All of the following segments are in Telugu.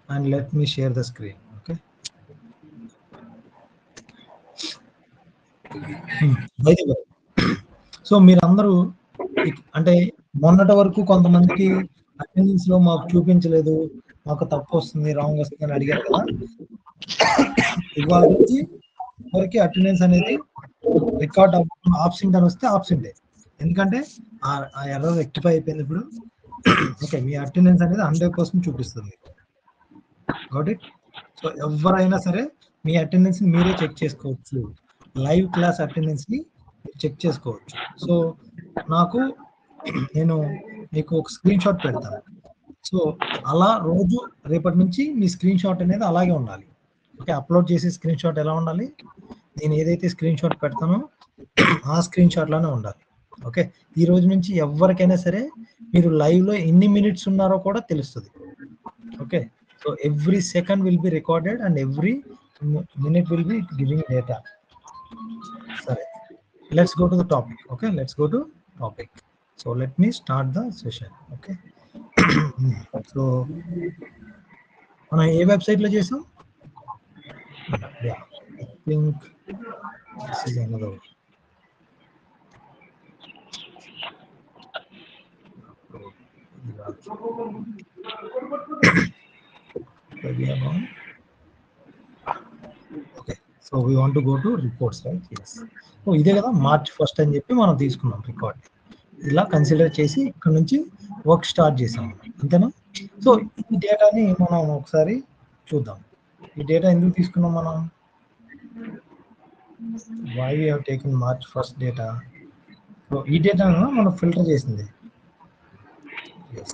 and let me share the screen okay by the way so మీరందరూ ఇక్- అంటే మొన్నటి వరకు కొంతమందికి అటెండెన్స్ లో మాకు చూపించలేదు మాకు తప్పు వస్తుంది రాంగ్ వస్తుంది అని అడిగారు కదా ఇవాళ నుంచి ఎవరికి అటెండెన్స్ అనేది రికార్డ్ ఆబ్సెంట్ అని వస్తే ఆబ్సెంటే ఎందుకంటే ఆ- ఆ ఎర్రర్ రెక్టిఫై అయిపోయింది ఇప్పుడు ఓకే మీ అటెండెన్స్ అనేది హండ్రెడ్ పర్సెంట్ చూపిస్తుంది గౌట్ ఇట్ సో ఎవరైనా సరే మీ అటెండెన్స్ మీరే చెక్ చేసుకోవచ్చు లైవ్ క్లాస్ అటెండెన్స్ ని చెక్ చేసుకోవచ్చు సో నాకు నేను మీకు ఒక స్క్రీన్ షాట్ పెడతాను సో అలా రోజు రేపటి నుంచి మీ స్క్రీన్ షాట్ అనేది అలాగే ఉండాలి ఓకే అప్లోడ్ చేసే స్క్రీన్ షాట్ ఎలా ఉండాలి నేను ఏదైతే స్క్రీన్ షాట్ పెడతానో ఆ స్క్రీన్ షాట్ లోనే ఉండాలి ఓకే ఈ రోజు నుంచి ఎవరికైనా సరే మీరు లైవ్ లో ఎన్ని మినిట్స్ ఉన్నారో కూడా తెలుస్తుంది okay so every second will be recorded and every minute will be giving data సరే let's go to the topic okay let's go to topic so let me start the session okay so మనం ఏ వెబ్సైట్ లో చేసాం think this is another okay so we want to go to reports right yes so ఇదే కదా మార్చ్ ఫస్ట్ అని చెప్పి మనం తీసుకున్నాం రికార్డ్ ఇలా కన్సిడర్ చేసి ఇక్కడ నుంచి వర్క్ స్టార్ట్ చేసాం అంతేనా సో ఈ డేటాని మనం ఒకసారి చూద్దాం ఈ డేటా ఎందుకు తీసుకున్నాం మనం why we have taken March first data so ఈ డేటా మనం ఫిల్టర్ చేసింది Yes.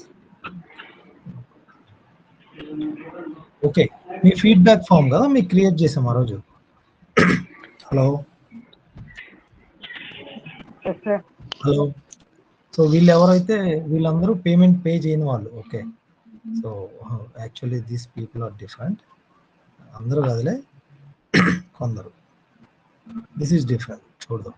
ఓకే మీ ఫీడ్బ్యాక్ ఫామ్ కదా మీకు క్రియేట్ చేసాం ఆ రోజు హలో హలో సో వీళ్ళు ఎవరైతే వీళ్ళందరూ పేమెంట్ పే చేయని వాళ్ళు okay so actually these people are different అందరూ కదలే కొందరు దిస్ ఈస్ డిఫరెంట్ చూడదాం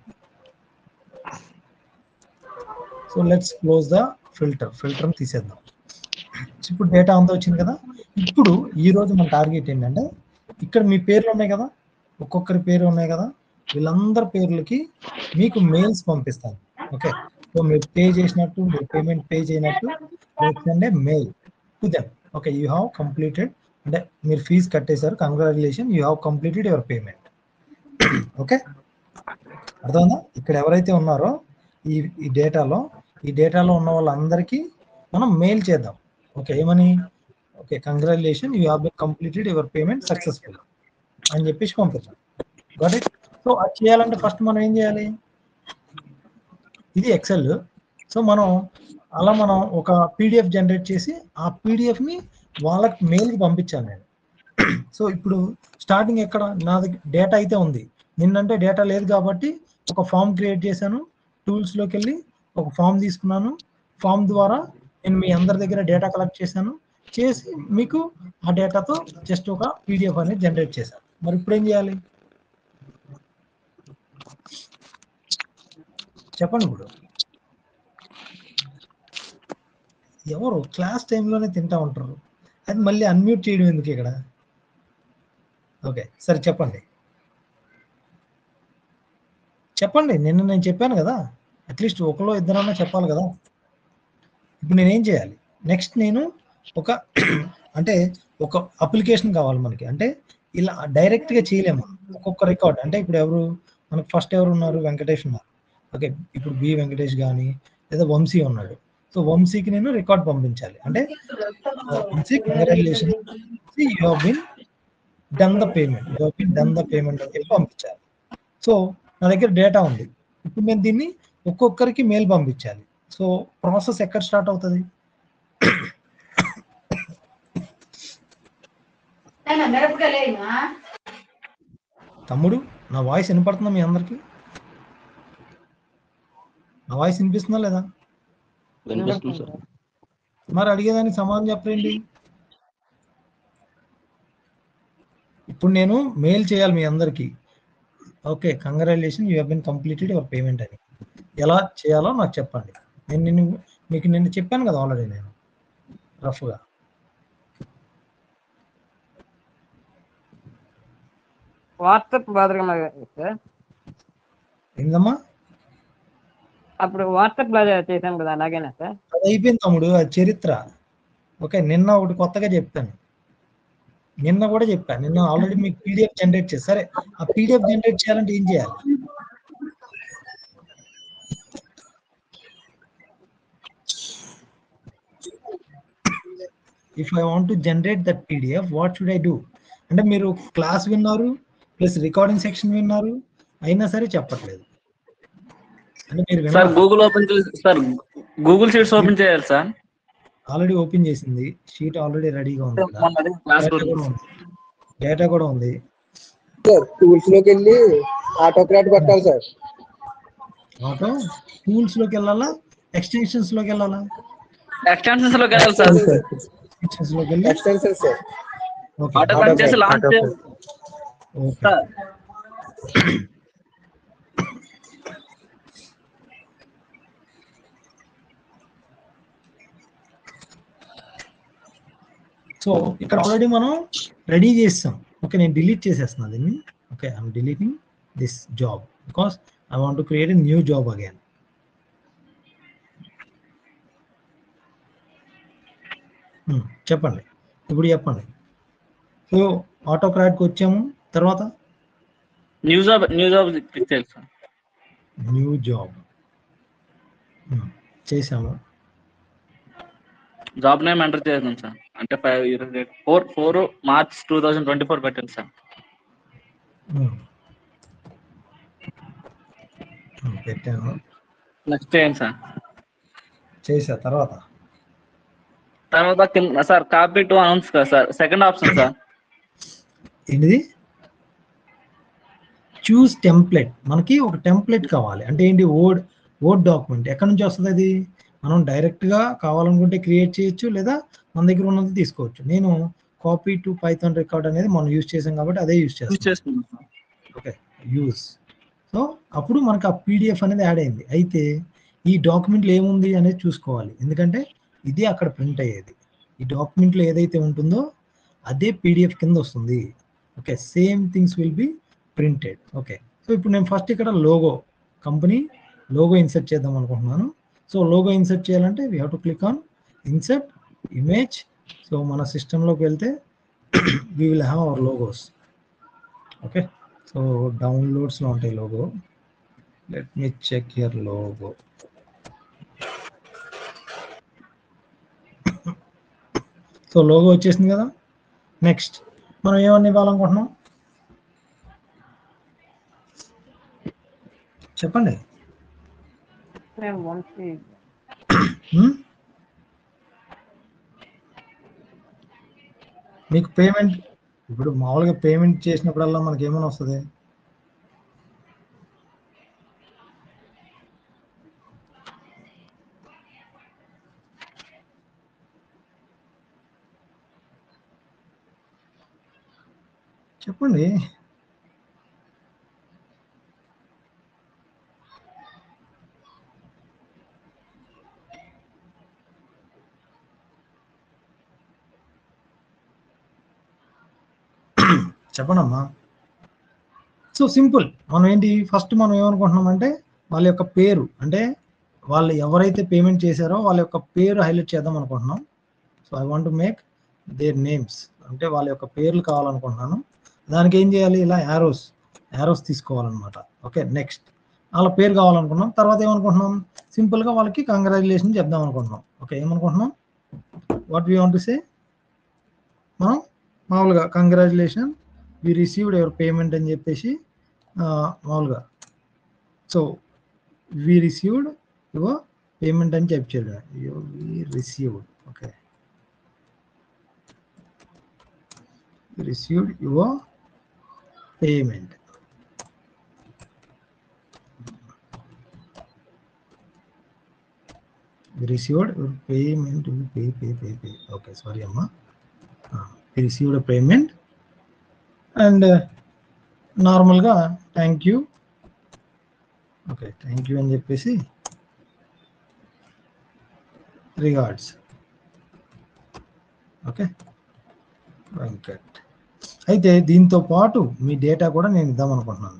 so let's close the filter filter తీసేద్దాం ఇప్పుడు డేటా అంతా వచ్చింది కదా ఇప్పుడు ఈ రోజు మన టార్గెట్ ఏంటంటే ఇక్కడ మీ పేర్లు ఉన్నాయి కదా ఒక్కొక్కరి పేరు ఉన్నాయి కదా వీళ్ళందరి పేర్లకి మీకు మెయిల్స్ పంపిస్తాను ఓకే సో మీరు పే చేసినట్టు మీరు పేమెంట్ పే చేయనట్టు అంటే mail to them okay you have completed అంటే మీరు ఫీజు కట్టేశారు congratulation you have completed your payment okay అర్థమైందా ఇక్కడ ఎవరైతే ఉన్నారో ఈ ఈ డేటాలో ఈ డేటాలో ఉన్న వాళ్ళందరికీ మనం మెయిల్ చేద్దాం ఓకే ఏమని okay congratulation you have been completed your payment successful అని చెప్పేసి పంపిస్తాం గట్ ఇట్ సో అది చేయాలంటే ఫస్ట్ మనం ఏం చేయాలి ఇది ఎక్సెల్ సో మనం అలా మనం ఒక పీడిఎఫ్ జనరేట్ చేసి ఆ పీడిఎఫ్ ని వాళ్ళకి మెయిల్కి పంపించాను నేను సో ఇప్పుడు స్టార్టింగ్ ఎక్కడ నా దగ్గర డేటా అయితే ఉంది నిన్నంటే డేటా లేదు కాబట్టి ఒక ఫామ్ క్రియేట్ చేశాను టూల్స్ లోకి వెళ్ళి ఒక ఫామ్ తీసుకున్నాను ఫామ్ ద్వారా నేను మీ అందరి దగ్గర డేటా కలెక్ట్ చేశాను చేసి మీకు ఆ డేటాతో జస్ట్ ఒక పీడిఎఫ్ అనేది జనరేట్ చేశాను మరి ఇప్పుడు ఏం చేయాలి చెప్పండి ఇప్పుడు ఎవరు క్లాస్ టైంలోనే తింటా ఉంటారు అది మళ్ళీ అన్మ్యూట్ చేయడం ఎందుకు ఇక్కడ ఓకే సరే చెప్పండి చెప్పండి నిన్న నేను చెప్పాను కదా అట్లీస్ట్ ఒకలో ఇద్దరన్నా చెప్పాలి కదా ఇప్పుడు నేనేం చేయాలి నెక్స్ట్ నేను ఒక అంటే ఒక అప్లికేషన్ కావాలి మనకి అంటే ఇలా డైరెక్ట్గా చేయలేము ఒక్కొక్క రికార్డ్ అంటే ఇప్పుడు ఎవరు మనకు ఫస్ట్ ఎవరు ఉన్నారు వెంకటేష్ ఉన్నారు ఓకే ఇప్పుడు బి వెంకటేష్ కానీ లేదా వంశీ ఉన్నాడు సో వంశీకి నేను రికార్డ్ పంపించాలి అంటే Vamshi congratulation you have been done the payment you have been done the payment అని చెప్పి పంపించాలి సో నా దగ్గర డేటా ఉంది ఇప్పుడు నేను దీన్ని ఒక్కొక్కరికి మెయిల్ పంపించాలి సో ప్రాసెస్ ఎక్కడ స్టార్ట్ అవుతుంది తమ్ముడు నా వాయిస్ వినపడుతుందా మీ అందరికి నా వాయిస్ వినిపిస్తుందా లేదా వినిపిస్తుంది సార్ మరి అడిగేదానికి సమాధానం చెప్పండి ఇప్పుడు నేను మెయిల్ చేయాలి మీ అందరికి okay congratulation you been completed your payment అని ఎలా చేయాలో నాకు చెప్పండి నేను నిన్ను మీకు నిన్న చెప్పాను కదా ఆల్రెడీ నేను రఫ్గా వాట్సాప్ మాదిరిగా సార్ ఏందమ్మా అప్పుడు వాట్సాప్ లో చేసాం కదా అలాగేనా సార్ అది అయిపోయింది తమ్ముడు అది చరిత్ర ఓకే నిన్న ఒకటి కొత్తగా చెప్తాను నిన్న కూడా చెప్పాను నిన్న ఆల్రెడీ మీకు పీడిఎఫ్ జనరేట్ చేసి సరే ఆ పీడిఎఫ్ జనరేట్ చేయాలంటే ఏం చేయాలి if I want to generate that PDF what should I do అంటే మీరు క్లాస్ విన్నారు ప్లస్ రికార్డింగ్ సెక్షన్ విన్నారు అయినా సరే చెప్పట్లేదు అంటే మీరు సార్ విన్నారు గూగుల్ ఓపెన్ చేసి సార్ గూగుల్ షీట్స్ ఓపెన్ చేయాలి సార్ ఆల్రెడీ ఓపెన్ చేసింది షీట్ ఆల్రెడీ రెడీగా ఉంది ఇక్కడ. మొన్న అదే క్లాస్ డేటా కూడా ఉంది డేటా కూడా ఉంది సార్ టూల్స్ లోకి వెళ్ళి ఆటోక్రాట్ కొట్టాలి సార్ ఆటో టూల్స్ లోకి వెళ్ళాలా ఎక్స్టెన్షన్స్ లోకి వెళ్ళాలా ఎక్స్టెన్షన్స్ లోకి వెళ్ళాలి సార్ ఎక్స్టెన్షన్స్ లోకి వెళ్ళి extension sir okay Autocrat చేసి లాంచ్ చేయాలి ఓకే సార్ సో ఇక్కడ ఆల్రెడీ మనం రెడీ చేస్తాం ఓకే నేను డిలీట్ చేసేస్తున్నా దీన్ని okay I'm deleting this job because I want to create a new job again చెప్పండి ఇప్పుడు చెప్పండి సో ఆటో క్రాడ్కి వచ్చాము తర్వాత new job new job click చేయాలి సార్ న్యూ జాబ్ చేసాము జాబ్ నేమ్ ఎంటర్ చేద్దాం సార్ అంటే five four four March two thousand twenty four పెట్టండి సార్ Hmm. Hmm, పెట్టాను నెక్స్ట్ చేయండి సార్ చేసా తర్వాత తర్వాత కింద సార్ కాపీ టు అనౌన్స్ కదా సార్ సెకండ్ ఆప్షన్ సార్ ఏంటిది చూస్ టెంప్లెట్ మనకి ఒక టెంప్లెట్ కావాలి అంటే ఏంటి ఓడ్ ఓడ్ డాక్యుమెంట్ ఎక్కడి నుంచి వస్తుంది అది మనం direct గా కావాలనుకుంటే క్రియేట్ చేయొచ్చు లేదా మన దగ్గర ఉన్నది తీసుకోవచ్చు నేను కాపీ టు పైథాన్ రికార్డ్ అనేది మనం యూజ్ చేసాం కాబట్టి అదే యూజ్ యూజ్ చేస్తాం చేసుకుందాం సార్ ఓకే యూస్ సో అప్పుడు మనకు ఆ పీడిఎఫ్ అనేది యాడ్ అయింది అయితే ఈ డాక్యుమెంట్లో ఏముంది అనేది చూసుకోవాలి ఎందుకంటే ఇది అక్కడ ప్రింట్ అయ్యేది ఈ డాక్యుమెంట్లో ఏదైతే ఉంటుందో అదే పీడిఎఫ్ కింద వస్తుంది okay same things will be printed okay so ఇప్పుడు నేను ఫస్ట్ ఇక్కడ లోగో కంపెనీ లోగో ఇన్సర్ట్ చేద్దాం అనుకుంటున్నాను సో లోగో ఇన్సర్ట్ చేయాలంటే we have to click on insert image so మన సిస్టంలోకి వెళ్తే we will have our logos okay so డౌన్లోడ్స్లో ఉంటాయి logo let me check your logo so logo వచ్చేసింది కదా నెక్స్ట్ మనం ఏమని ఇవ్వాలనుకుంటున్నాం చెప్పండి మేము వంశీ హ్మ్? మీకు పేమెంట్ ఇప్పుడు మామూలుగా పేమెంట్ చేసినప్పుడల్లా మనకి ఏమైనా వస్తుంది చెప్పండి చెప్పండమ్మా సో సింపుల్ మనం ఏంటి ఫస్ట్ మనం ఏమనుకుంటున్నాం అంటే వాళ్ళ యొక్క పేరు అంటే వాళ్ళు ఎవరైతే పేమెంట్ చేశారో వాళ్ళ యొక్క పేరు హైలైట్ చేద్దాం అనుకుంటున్నాం so I want make their names అంటే వాళ్ళ యొక్క పేర్లు కావాలనుకుంటున్నాను దానికి ఏం చేయాలి ఇలా యారోస్ యారోస్ తీసుకోవాలన్నమాట ఓకే నెక్స్ట్ వాళ్ళ పేరు కావాలనుకున్నాం తర్వాత ఏమనుకుంటున్నాం సింపుల్గా వాళ్ళకి కంగ్రాచులేషన్ చెప్దాం అనుకుంటున్నాం ఓకే ఏమనుకుంటున్నాం what we want to say మనం మామూలుగా congratulation we received ever payment అని చెప్పేసి ఆ, మామూలుగా so we received your payment అని చెప్పాడు we received okay received your payment received your payment will pay pay pay pay okay sorry amma uh, we received a payment and uh, నార్మల్గా thank you okay thank you అని చెప్పేసి రిగార్డ్స్ ఓకే వెంకట్ అయితే దీంతో పాటు మీ డేటా కూడా నేను ఇద్దాం అనుకుంటున్నాను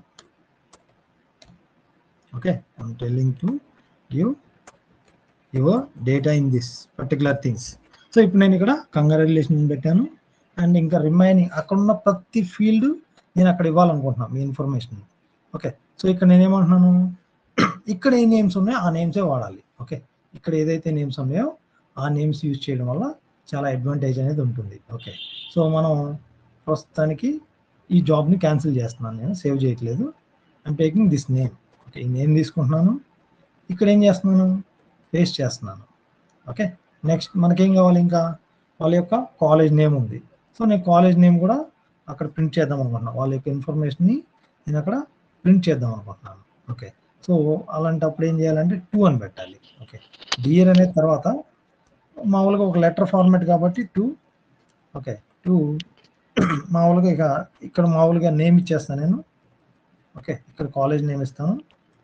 okay I'm telling to give your data in this particular things so ఇప్పుడు నేను ఇక్కడ కంగ్రాచులేషన్ పెట్టాను అండ్ ఇంకా రిమైనింగ్ అక్కడ ఉన్న ప్రతి ఫీల్డ్ నేను అక్కడ ఇవ్వాలనుకుంటున్నాను మీ ఇన్ఫర్మేషన్ ఓకే సో ఇక్కడ నేను ఏమంటున్నాను ఇక్కడ ఏ నేమ్స్ ఉన్నాయో ఆ నేమ్సే వాడాలి ఓకే ఇక్కడ ఏదైతే నేమ్స్ ఉన్నాయో ఆ నేమ్స్ యూజ్ చేయడం వల్ల చాలా అడ్వాంటేజ్ అనేది ఉంటుంది ఓకే సో మనం ప్రస్తుతానికి ఈ జాబ్ని క్యాన్సిల్ చేస్తున్నాను నేను సేవ్ చేయట్లేదు I'm taking this name okay ఈ నేమ్ తీసుకుంటున్నాను ఇక్కడ ఏం చేస్తున్నాను పేస్ట్ చేస్తున్నాను ఓకే నెక్స్ట్ మనకేం కావాలి ఇంకా వాళ్ళ యొక్క కాలేజ్ నేమ్ ఉంది సో నేను కాలేజ్ నేమ్ కూడా అక్కడ ప్రింట్ చేద్దాం అనుకుంటున్నాను వాళ్ళ యొక్క ఇన్ఫర్మేషన్ని నేను అక్కడ ప్రింట్ చేద్దాం అనుకుంటున్నాను ఓకే సో అలాంటప్పుడు ఏం చేయాలంటే టూ అని పెట్టాలి ఓకే డియర్ అనేది తర్వాత మామూలుగా ఒక లెటర్ ఫార్మాట్ కాబట్టి టూ ఓకే టూ మామూలుగా ఇక ఇక్కడ మామూలుగా నేమ్ ఇచ్చేస్తాను నేను ఓకే ఇక్కడ కాలేజ్ నేమ్ ఇస్తాను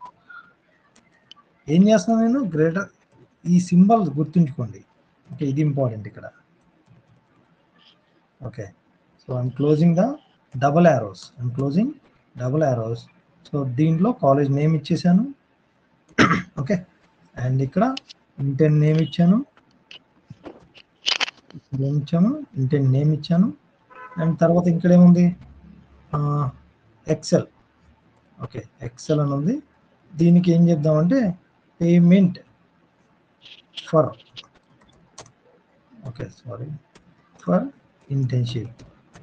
ఏం చేస్తాను నేను గ్రేటర్ ఈ సింబల్ గుర్తుంచుకోండి ఓకే ఇది ఇంపార్టెంట్ ఇక్కడ okay so I'm closing the double arrows I'm closing double arrows so దీంట్లో కాలేజ్ నేమ్ ఇచ్చేసాను ఓకే అండ్ ఇక్కడ ఇంటెన్ నేమ్ ఇచ్చాను నేమ్ ఇచ్చాను ఇంటెన్ నేమ్ ఇచ్చాను అండ్ తర్వాత ఇక్కడ ఏముంది ఎక్సెల్ ఓకే ఎక్సెల్ అని ఉంది దీనికి ఏం చేద్దామంటే payment for okay sorry for internship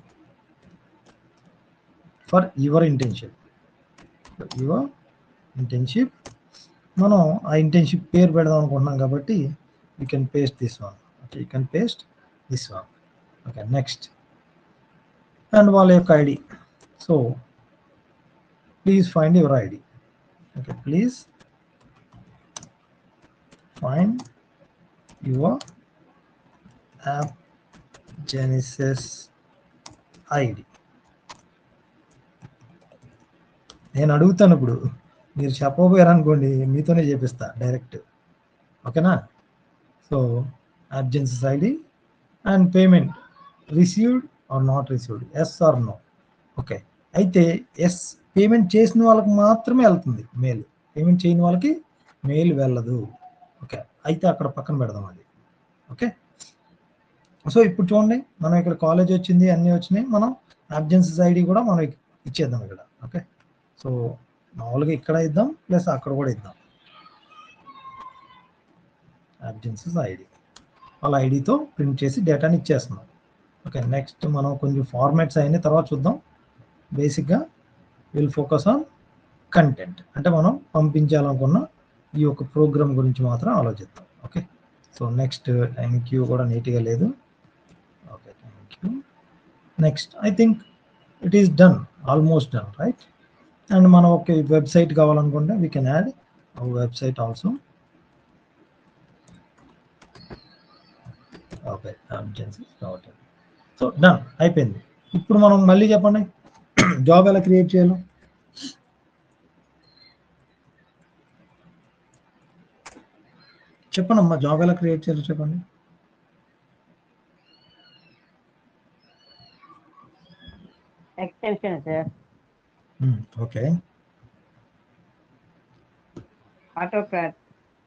for your internship your internship మనం ఆ ఇంటర్న్షిప్ పేరు పెడదాం అనుకుంటున్నాం కాబట్టి you can paste this one okay you can paste this one okay next and వాళ్ళ యొక్క ID so please find your ID okay please find your app genesis ID నేను అడుగుతాను ఇప్పుడు మీరు చెప్పబోయారు అనుకోండి మీతోనే చేపిస్తా డైరెక్ట్ ఓకేనా so urgencies ID and payment received or not received yes or no okay అయితే ఎస్ పేమెంట్ చేసిన వాళ్ళకి మాత్రమే వెళ్తుంది మెయిల్ పేమెంట్ చేయని వాళ్ళకి మెయిల్ వెళ్ళదు ఓకే అయితే అక్కడ పక్కన పెడదాం అది ఓకే సో ఇప్పుడు చూడండి మనం ఇక్కడ కాలేజ్ వచ్చింది అన్నీ వచ్చినాయి మనం అబ్జెన్సీస్ ఐడి కూడా మనం ఇచ్చేద్దాం ఇక్కడ ఓకే సో మామూలుగా ఇక్కడ ఇద్దాం ప్లస్ అక్కడ కూడా ఇద్దాం అబ్జెన్సీస్ ఐడి వాళ్ళ ఐడితో ప్రింట్ చేసి డేటాని ఇచ్చేస్తున్నాం ఓకే నెక్స్ట్ మనం కొంచెం ఫార్మాట్స్ అయిన తర్వాత చూద్దాం బేసిక్గా విల్ ఫోకస్ ఆన్ కంటెంట్ అంటే మనం పంపించాలనుకున్న ఈ యొక్క ప్రోగ్రామ్ గురించి మాత్రం ఆలోచిద్దాం okay so next thank you కూడా నీట్గా లేదు okay thank you next I think it is done almost done right and మనం ఒక వెబ్సైట్ కావాలనుకుంటే we can add website also okay కాబట్టి సో డన్ అయిపోయింది ఇప్పుడు మనం మళ్ళీ చెప్పండి జాబ్ ఎలా క్రియేట్ చేయాలో చెప్పండి అమ్మా జాబ్ ఎలా క్రియేట్ చేయాలో చెప్పండి extension sir okay auto CAD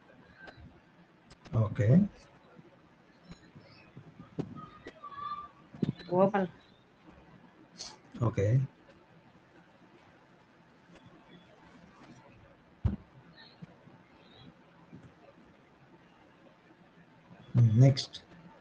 okay open okay next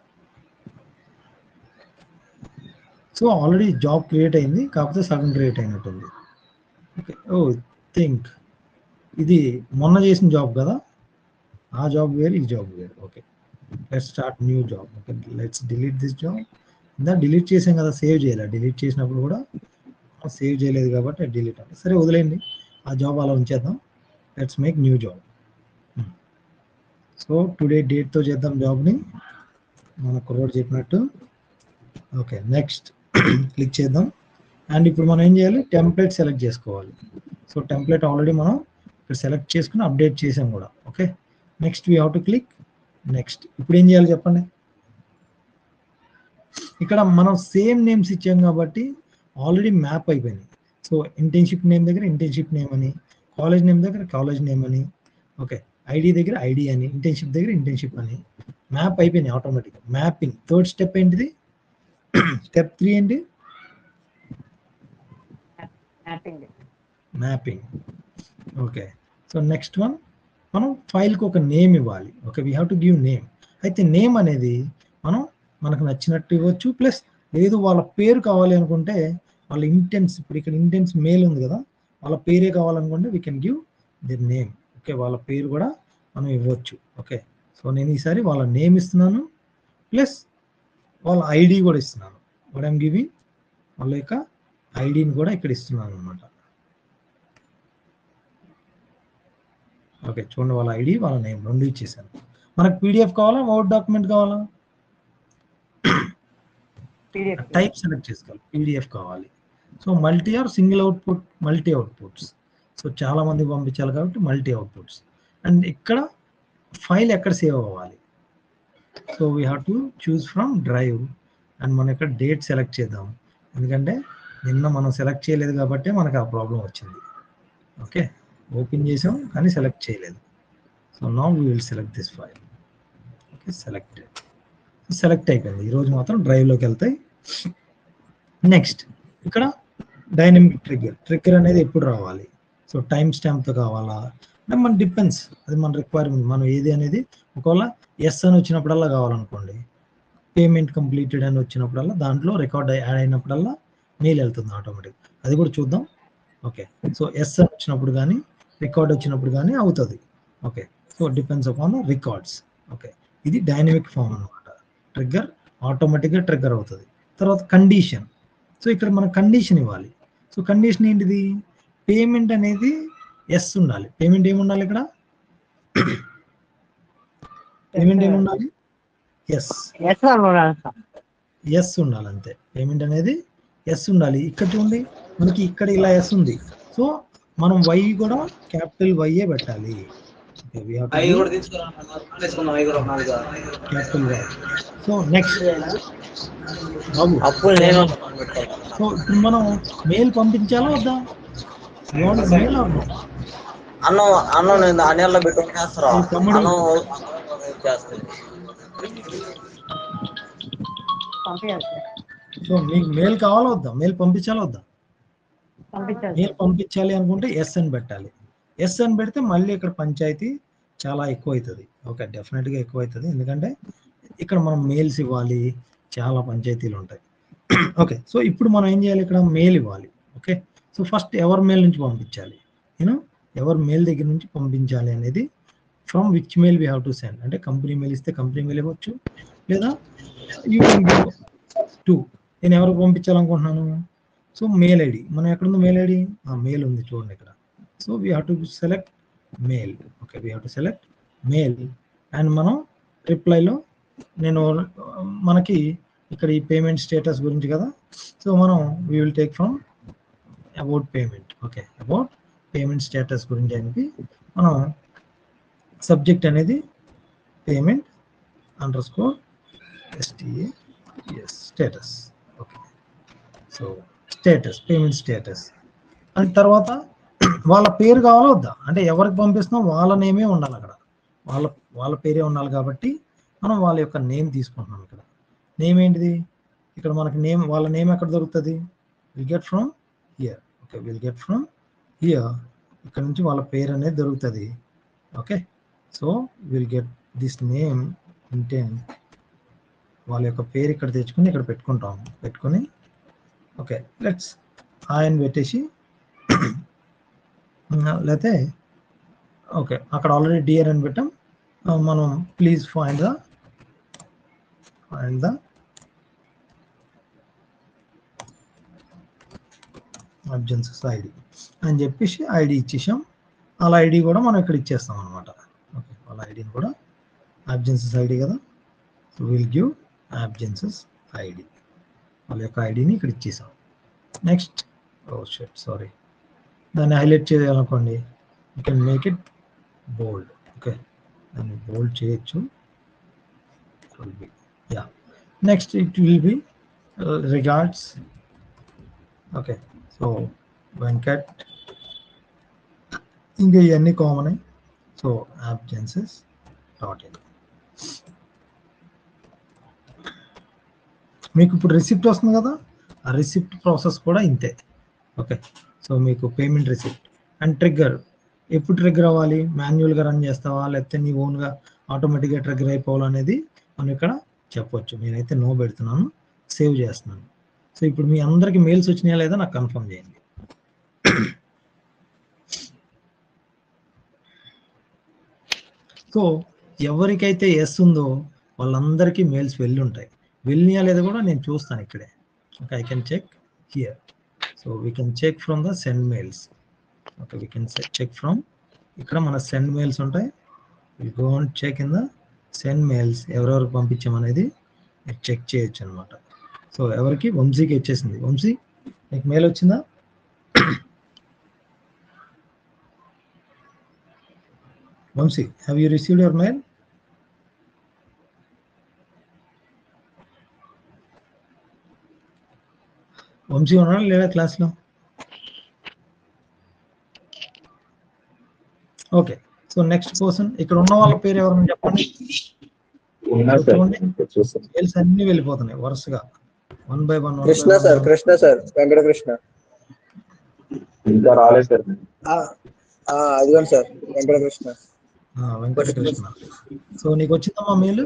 so already job create అయింది కాకపోతే సగం క్రియేట్ అయినట్టుంది ఓకే ఓ థింక్ ఇది మొన్న చేసిన జాబ్ కదా ఆ జాబ్ వేరు ఈ జాబ్ వేరు okay let's start new job okay let's delete this job ఇందా డిలీట్ చేసాం కదా సేవ్ చేయాలి డిలీట్ చేసినప్పుడు కూడా సేవ్ చేయలేదు కాబట్టి డిలీట్ అవ్వాలి సరే వదిలేయండి ఆ జాబ్ అలా ఉంచేద్దాం let's make new job so today డేట్తో చేద్దాం జాబ్ని మన కుర్రోడు చెప్పినట్టు ఓకే నెక్స్ట్ క్లిక్ చేద్దాం అండ్ ఇప్పుడు మనం ఏం చేయాలి టెంప్లెట్ సెలెక్ట్ చేసుకోవాలి సో టెంప్లెట్ ఆల్రెడీ మనం ఇక్కడ సెలెక్ట్ చేసుకుని అప్డేట్ చేసాం కూడా okay next we how to click next ఇప్పుడు ఏం చేయాలి చెప్పండి ఇక్కడ మనం సేమ్ నేమ్స్ ఇచ్చాం కాబట్టి ఆల్రెడీ మ్యాప్ అయిపోయినాయి సో ఇంటర్న్షిప్ నేమ్ దగ్గర ఇంటర్న్షిప్ నేమ్ అని కాలేజ్ నేమ్ దగ్గర కాలేజ్ నేమ్ అని ఓకే ఐడి దగ్గర ఐడి అని ఇంటర్న్షిప్ దగ్గర ఇంటర్న్షిప్ అని మ్యాప్ అయిపోయినాయి ఆటోమేటిక్ మ్యాపింగ్ థర్డ్ స్టెప్ ఏంటిది స్టెప్ త్రీ ఏంటి mapping mapping okay so next one మనం ఫైల్కి ఒక నేమ్ ఇవ్వాలి okay we have to give name అయితే నేమ్ అనేది మనం మనకు నచ్చినట్టు ఇవ్వచ్చు ప్లస్ లేదు వాళ్ళ పేరు కావాలి అనుకుంటే వాళ్ళ ఇంటెన్స్ ఇప్పుడు ఇక్కడ ఇంటెన్స్ మేల్ ఉంది కదా వాళ్ళ పేరే కావాలనుకుంటే we can give their name okay వాళ్ళ పేరు కూడా మనం ఇవ్వచ్చు ఓకే సో నేను ఈసారి వాళ్ళ నేమ్ ఇస్తున్నాను ప్లస్ వాళ్ళ ఐడి కూడా ఇస్తున్నాను వాట్ ఐమ్ గివింగ్ వాళ్ళ యొక్క ఐడిని కూడా ఇక్కడ ఇస్తున్నాను అనమాట ఓకే చూడండి వాళ్ళ ఐడి వాళ్ళ నేమ్ రెండు ఇచ్చేసాను మనకు పీడిఎఫ్ కావాలా వర్డ్ డాక్యుమెంట్ కావాలా పీడిఎఫ్ టైప్ సెలెక్ట్ చేసుకోవాలి పీడిఎఫ్ కావాలి so multi or single output multi outputs so చాలా మంది పంపించాలి కాబట్టి మల్టీ అవుట్పుట్స్ అండ్ ఇక్కడ ఫైల్ ఎక్కడ సేవ్ అవ్వాలి so we have to choose from drive and మనం ఇక్కడ డేట్ సెలెక్ట్ చేద్దాం ఎందుకంటే నిన్న మనం సెలెక్ట్ చేయలేదు కాబట్టి మనకు ఆ ప్రాబ్లం వచ్చింది ఓకే ఓపెన్ చేసాం కానీ సెలెక్ట్ చేయలేదు సో నా we will select this file okay select select అయిపోయింది ఈరోజు మాత్రం డ్రైవ్లోకి వెళ్తాయి నెక్స్ట్ ఇక్కడ డైనమిక్ ట్రిగ్గర్ ట్రిగ్గర్ అనేది ఎప్పుడు రావాలి సో టైం స్టాంప్తో కావాలా అంటే మన డిపెండ్స్ అది మన రిక్వైర్మెంట్ మనం ఏది అనేది ఒకవేళ ఎస్ అని వచ్చినప్పుడల్లా కావాలనుకోండి పేమెంట్ కంప్లీటెడ్ అని వచ్చినప్పుడల్లా దాంట్లో రికార్డ్ యాడ్ అయినప్పుడల్లా మెయిల్ వెళ్తుంది ఆటోమేటిక్ అది కూడా చూద్దాం ఓకే సో ఎస్ అని వచ్చినప్పుడు కానీ రికార్డ్ వచ్చినప్పుడు కానీ అవుతుంది okay so depends upon the records okay ఇది డైనమిక్ ఫామ్ అనమాట ట్రిగ్గర్ ఆటోమేటిక్గా ట్రిగ్గర్ అవుతుంది తర్వాత కండిషన్ సో ఇక్కడ మన కండిషన్ ఇవ్వాలి సో కండిషన్ ఏంటిది పేమెంట్ అనేది ఎస్ ఉండాలి పేమెంట్ ఏమి ఉండాలి ఇక్కడ పేమెంట్ ఏమి ఉండాలి ఎస్ ఎస్ అనుకున్నాను సార్ ఎస్ ఉండాలి అంతే పేమెంట్ అనేది ఎస్ ఉండాలి ఇక్కడ చూడండి మనకి ఇక్కడ ఇలా ఎస్ ఉంది సో మనం వై కూడా క్యాపిటల్ వైయే పెట్టాలి అవి కూడా తీసుకురా తీసుకున్నాం అవి కూడా ఉన్నది కదా క్యాపిటల్ వై సో నెక్స్ట్ బాబు అప్పుడు నేను సో ఇప్పుడు మనం మెయిల్ పంపించాలా వద్దా మెయిల్ అన్నం అన్నం నేను ఆ నీళ్ళలో పెట్టుకుని చేస్తారా ఈ తమ్ముడు- అన్నం చేస్తుంది పంపించాలి సార్ సో మీకు మెయిల్ కావాలా వద్దా మెయిల్ పంపించాలా వద్దా పంపించాలి మెయిల్ పంపించాలి అనుకుంటే ఎస్ అని పెట్టాలి ఎస్ అని పెడితే మళ్ళీ ఇక్కడ పంచాయతీ చాలా ఎక్కువ అవుతుంది ఓకే డెఫినెట్గా ఎక్కువ అవుతుంది ఎందుకంటే ఇక్కడ మనం మెయిల్స్ ఇవ్వాలి చాలా పంచాయతీలు ఉంటాయి ఓకే సో ఇప్పుడు మనం ఏం చేయాలి ఇక్కడ మెయిల్ ఇవ్వాలి ఓకే సో ఫస్ట్ ఎవరి మెయిల్ నుంచి పంపించాలి యూనో ఎవరి మెయిల్ దగ్గర నుంచి పంపించాలి అనేది from which mail we have to send అంటే కంపెనీ మెయిల్ ఇస్తే కంపెనీ మెయిల్ ఇవ్వచ్చు లేదా యూ కెన్ గివ్ టూ నేను ఎవరికి పంపించాలనుకుంటున్నాను సో మెయిల్ ఐడి మనం ఎక్కడుంది మెయిల్ ఐడి ఆ మెయిల్ ఉంది చూడండి ఇక్కడ so we have to select mail okay we have to select mail and మనం రిప్లైలో నేను మనకి ఇక్కడ ఈ పేమెంట్ స్టేటస్ గురించి కదా సో మనం we will take from about payment okay about payment status గురించి అనేది మనం సబ్జెక్ట్ అనేది payment underscore STA S status okay so status payment status and తర్వాత వాళ్ళ పేరు కావాలా వద్దా అంటే ఎవరికి పంపిస్తున్నాం వాళ్ళ నేమే ఉండాలి అక్కడ వాళ్ళ వాళ్ళ పేరే ఉండాలి కాబట్టి మనం వాళ్ళ యొక్క నేమ్ తీసుకుంటున్నాం ఇక్కడ నేమ్ ఏంటిది ఇక్కడ మనకి నేమ్ వాళ్ళ నేమ్ ఎక్కడ దొరుకుతుంది will get from here okay will get from here ఇక్కడ నుంచి వాళ్ళ పేరు అనేది దొరుకుతుంది okay so will get this name intent వాళ్ళ యొక్క పేరు ఇక్కడ తెచ్చుకుని ఇక్కడ పెట్టుకుంటాం పెట్టుకొని ఓకే లెట్స్ ఆయన పెట్టేసి లేకపోతే ఓకే అక్కడ ఆల్రెడీ డియర్ అని పెట్టాం ఆ, మనం please find the find the absences ID అని చెప్పేసి ఐడి ఇచ్చేసాం వాళ్ళ ఐడి కూడా మనం ఇక్కడ ఇచ్చేస్తాం అనమాట ఓకే వాళ్ళ ఐడిని కూడా అబ్జెన్సెస్ ఐడి కదా so will give absences ID వాళ్ళ యొక్క ఐడిని ఇక్కడ ఇచ్చేసాం నెక్స్ట్ ఓ షెట్ సారీ దాన్ని హైలైట్ చేయాలనుకోండి you can make it bold okay దాన్ని బోల్డ్ చేయొచ్చు yeah next it will be regards okay so Venkat ఇంకా ఇవన్నీ common so app genesis dot in మీకు ఇప్పుడు రిసిప్ట్ వస్తుంది కదా ఆ రిసిప్ట్ ప్రాసెస్ కూడా ఇంతే ఓకే సో మీకు పేమెంట్ రిసిప్ట్ అండ్ ట్రిగ్గర్ ఎప్పుడు ట్రిగ్గర్ అవ్వాలి మాన్యువల్గా రన్ చేస్తావా లేకపోతే నీ ఓన్గా ఆటోమేటిక్గా ట్రిగ్గర్ అయిపోవాలనేది మనం ఇక్కడ చెప్పొచ్చు నేనైతే నో పెడుతున్నాను సేవ్ చేస్తున్నాను సో ఇప్పుడు మీ అందరికి మెయిల్స్ వచ్చినాయా లేదా నాకు కన్ఫర్మ్ చేయండి సో ఎవరికైతే ఎస్ ఉందో వాళ్ళందరికీ మెయిల్స్ వెళ్ళి ఉంటాయి వెళ్ళినాయా లేదా కూడా నేను చూస్తాను ఇక్కడే okay I can check here so we can check from the send mails okay we can check from ఇక్కడ మన సెండ్ మెయిల్స్ ఉంటాయి we go and check in the send mails ఎవరెవరికి పంపించామనేది మీరు చెక్ చేయొచ్చు అనమాట సో ఎవరికి వంశీకి వచ్చేసింది వంశీ నీకు మెయిల్ వచ్చిందా Vamsi have you received your mail Vamsi ఉన్నాడా లేదా క్లాస్లో ఓకే సో నెక్స్ట్ పర్సన్ ఇక్కడ ఉన్న వాళ్ళ పేరు ఎవరైనా చెప్పండి ఉన్నారు సార్ చూడండి చూస్తాను మెయిల్స్ అన్ని వెళ్ళిపోతున్నాయి వరుసగా one by one Krishna sir Krishna sir Venkata Krishna ఇంకా రాలేదు సార్ ఆ, ఆ, అదిగోండి సార్ వెంకట కృష్ణ వెంకటకృష్ణ సో నీకు వచ్చిందమ్మా mail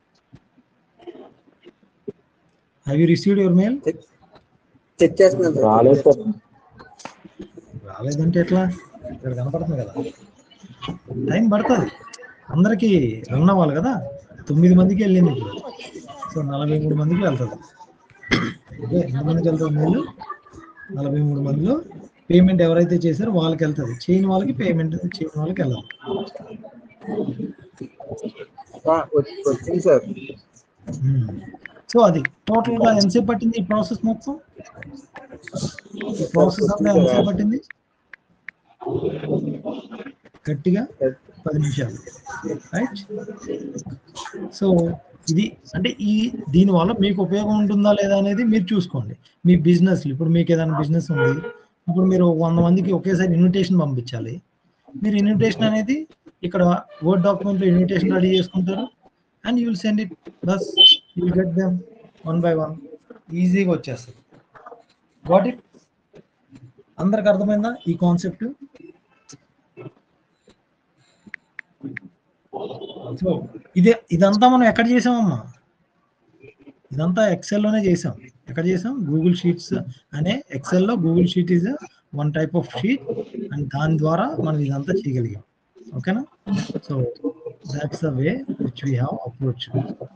have you received your mail check చేస్తున్నాను సార్ రాలేదు సార్ రాలేదంటే ఎట్లా ఇక్కడ కనపడుతుంది కదా టైం పడుతుంది అందరికి రన్ అవ్వాలి కదా తొమ్మిది మందికి వెళ్ళింది ఇప్పుడు సో నలభై మూడు మందికి వెళ్తుంది ఓకే ఎంతమందికి వెళ్తుంది మెయిల్ నలభై మూడు మందిలో పేమెంట్ ఎవరైతే చేశారో వాళ్ళకి వెళ్తుంది చేయని వాళ్ళకి పేమెంట్ చేయని వాళ్ళకి వెళ్ళదు ఆ, వచ్చి- వచ్చింది సార్ సో అది టోటల్ గా ఎంతసేపు పట్టింది ఈ ప్రాసెస్ మొత్తం ఈ ప్రాసెస్ అంతా ఎంతసేపు పట్టింది గట్టిగా పది నిమిషాలు రైట్ సో ఇది అంటే ఈ దీని వల్ల మీకు ఉపయోగం ఉంటుందా లేదా అనేది మీరు చూసుకోండి మీ బిజినెస్ ఇప్పుడు మీకు ఏదైనా బిజినెస్ ఉంది ఇప్పుడు మీరు వంద మందికి ఒకేసారి ఇన్విటేషన్ పంపించాలి మీరు ఇన్విటేషన్ అనేది ఇక్కడ వర్డ్ డాక్యుమెంట్ లో ఇన్విటేషన్ రెడీ చేసుకుంటారు and you will send it బస్ you will get them one by one ఈజీగా వచ్చేస్తుంది గాట్ ఇట్ అందరికి అర్థమైందా ఈ కాన్సెప్ట్ సో ఇదే ఇదంతా మనం ఎక్కడ చేసామమ్మా ఇదంతా ఎక్సెల్ లోనే చేసాం ఎక్కడ చేసాం గూగుల్ షీట్స్ అనే ఎక్సెల్ లో Google sheet is one type of sheet and దాని ద్వారా మనం ఇదంతా చేయగలిగాం ఓకేనా so that's the way which we have approach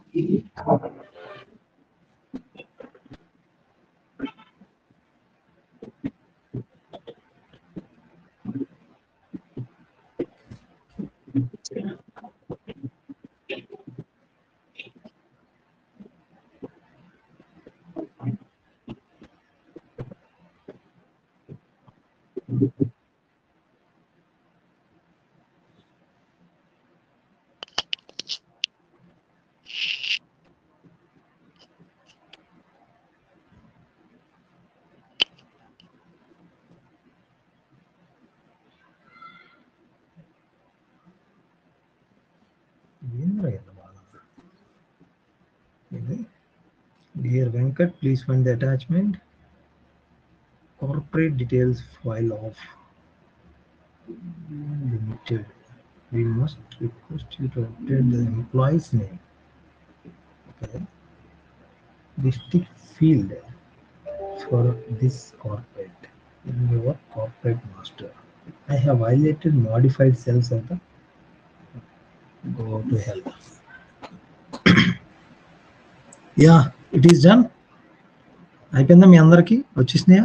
Dear Venkat, please find the attachment. Corporate details file of limited. We must request you to update the employee's name. Okay. District field for this corporate in your corporate master. I have highlighted modified cells of the go to hell. Yeah it is done అయిపోయిందా మీ అందరికి వచ్చేసినాయా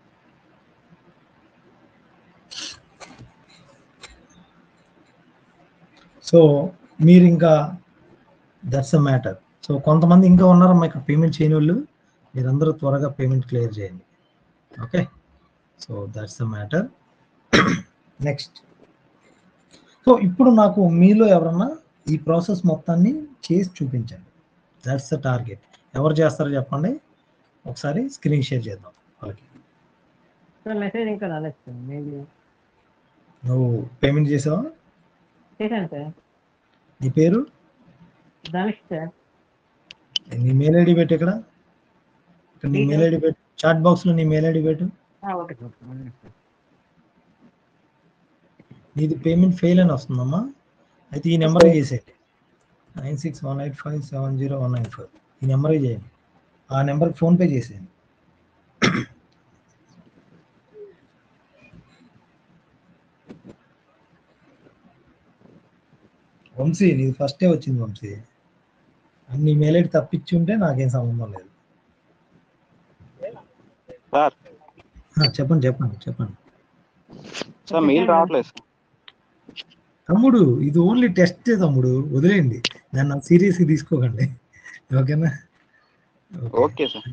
సో మీరు ఇంకా దట్స్ అ మ్యాటర్ సో కొంతమంది ఇంకా ఉన్నారమ్మా ఇక్కడ పేమెంట్ చేయని వాళ్ళు మీరందరూ త్వరగా పేమెంట్ క్లియర్ చేయండి okay so that's the matter next so ఇప్పుడు నాకు మీలో ఎవరన్నా ఈ ప్రాసెస్ మొత్తాన్ని చేసి చూపించండి దాట్స్ ద టార్గెట్ ఎవరు చేస్తారో చెప్పండి ఒకసారి స్క్రీన్ షేర్ చేద్దాం వాళ్ళకి సార్ మెసేజ్ ఇంకా రాలేదు సార్ మేబీ నువ్వు పేమెంట్ చేసావా చేశాను సార్ నీ పేరు ధనుష్ సార్ నీ మెయిల్ ఐడి పెట్టు ఇక్కడ ఇక్కడ నీ మెయిల్ ఐడి పెట్టు చాట్ బాక్స్ లో నీ మెయిల్ ఐడి పెట్టు ఓకే సార్ నీది పేమెంట్ ఫెయిల్ అని వస్తుందమ్మా అయితే ఈ నెంబర్ చేసేయండి nine six one eight five seven zero one nine five ఈ నెంబర్ చేయండి ఆ నెంబర్కి ఫోన్పే చేసేయండి వంశీ నీది ఫస్టే వచ్చింది వంశీ అన్ని మెయిల్ ఐడి తప్పించి ఉంటే నాకేం సంబంధం లేదు సార్ ఆ, చెప్పండి చెప్పండి చెప్పండి సార్ మెయిల్ రావట్లేదు సార్ తమ్ముడు ఇది ఓన్లీ టెస్ట్ తమ్ముడు వదిలేయండి దాన్ని సీరియస్ తీసుకోకండి ఓకేనా ఓకే సార్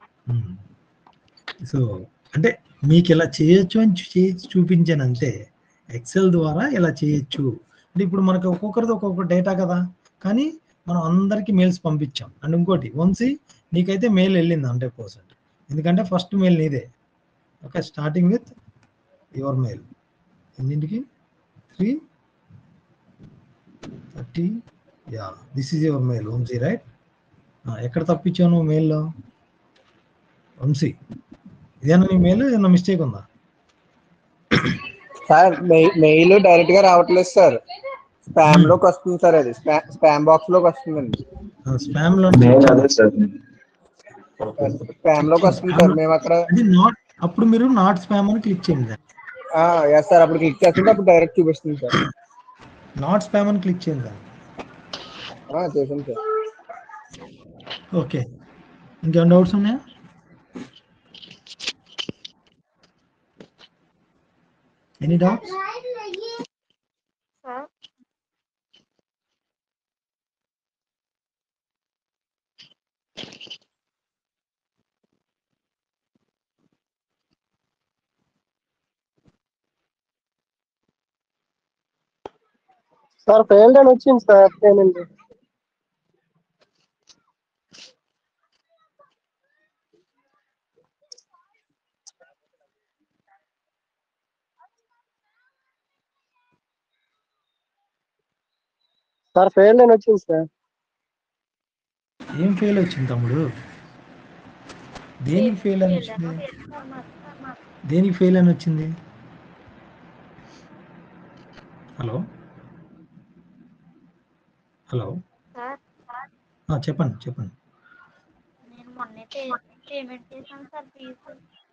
సో అంటే మీకు ఇలా చేయొచ్చు అని చూ- చేసి చూపించాను అంతే ఎక్సెల్ ద్వారా ఇలా చేయొచ్చు అంటే ఇప్పుడు మనకు ఒక్కొక్కరిది ఒక్కొక్క డేటా కదా కానీ మనం అందరికి మెయిల్స్ పంపించాం అండ్ ఇంకోటి వన్సీ నీకైతే మెయిల్ వెళ్ళింది హండ్రెడ్ పర్సెంట్ ఎందుకంటే ఫస్ట్ మెయిల్ నీదే okay starting with your mail ఎన్నింటికి three thirty yeah this is your mail Vamsi right ఎక్కడ తప్పించావు నువ్వు మెయిల్లో వంశీ ఇదేనా నీ మెయిల్ ఏదైనా మిస్టేక్ ఉందా సార్ మెయిల్ డైరెక్ట్ గా రావట్లేదు సార్ స్పామ్ లోకి వస్తుంది సార్ అది స్పామ్ బాక్స్ లోకి వస్తుందండి స్పామ్ లో మెయిల్ అదే సార్ స్పామ్ లోకి వస్తుంది సార్ మేము అక్కడ అది నాట్ అప్పుడు మీరు నాట్ స్పామ్ అని క్లిక్ చేయండి ఎస్ సార్ అప్పుడు క్లిక్ చేస్తుంటే అప్పుడు డైరెక్ట్ చూపిస్తుంది సార్ నాట్ స్పామ్ అని క్లిక్ చేయండి దాన్ని ఆ, చేసాను సార్ ఓకే ఇంకేమైనా డౌట్స్ ఉన్నాయా ఎనీ డౌట్స్ సార్ ఫెయిల్డ్ అని వచ్చింది సార్ పేమెంట్ సార్ ఫెయిల్డ్ అని వచ్చింది సార్ ఏం ఫెయిల్ వచ్చింది తమ్ముడు దేనికి ఫెయిల్ అని వచ్చింది దేనికి ఫెయిల్ అని వచ్చింది హలో హలో సార్ ఆ, చెప్పండి చెప్పండి నేను మొన్నే పేమెంట్ చేశాను సార్ ఫీజు